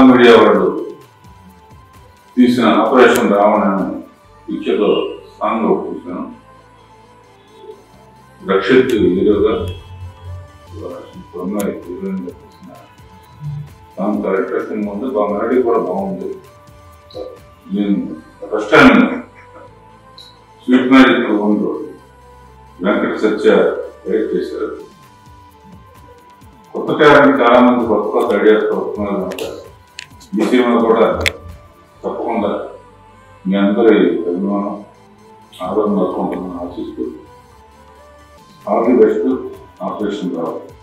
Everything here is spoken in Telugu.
మీడియా వాళ్ళు తీసిన ఆపరేషన్ రావణ పిక్చర్లో సాంగ్ ఒకటి చూసాను రక్షిత్ హీరోగా అమ్మాయి హీరోయిన్గా తీసిన సాంగ్ కరెక్టర్ సినిమా ఉంది బాగా మెలడీ కూడా బాగుంది నేను ఫస్ట్ టైం స్వీట్ మ్యాజిక్ ఉంది వెంకట సత్య డైరెక్ట్ చేశారు కొత్త టాలెంట్ చాలా మంది కొత్త కొత్త ఐడియాస్ వస్తున్నారు కనుక ఈ సినిమా కూడా తప్పకుండా మీ అందరి అభిమానం ఆదరణ అనుకుంటున్నాను ఆశిస్తూ ఆల్ ది బెస్ట్ ఆపరేషన్ రావాలి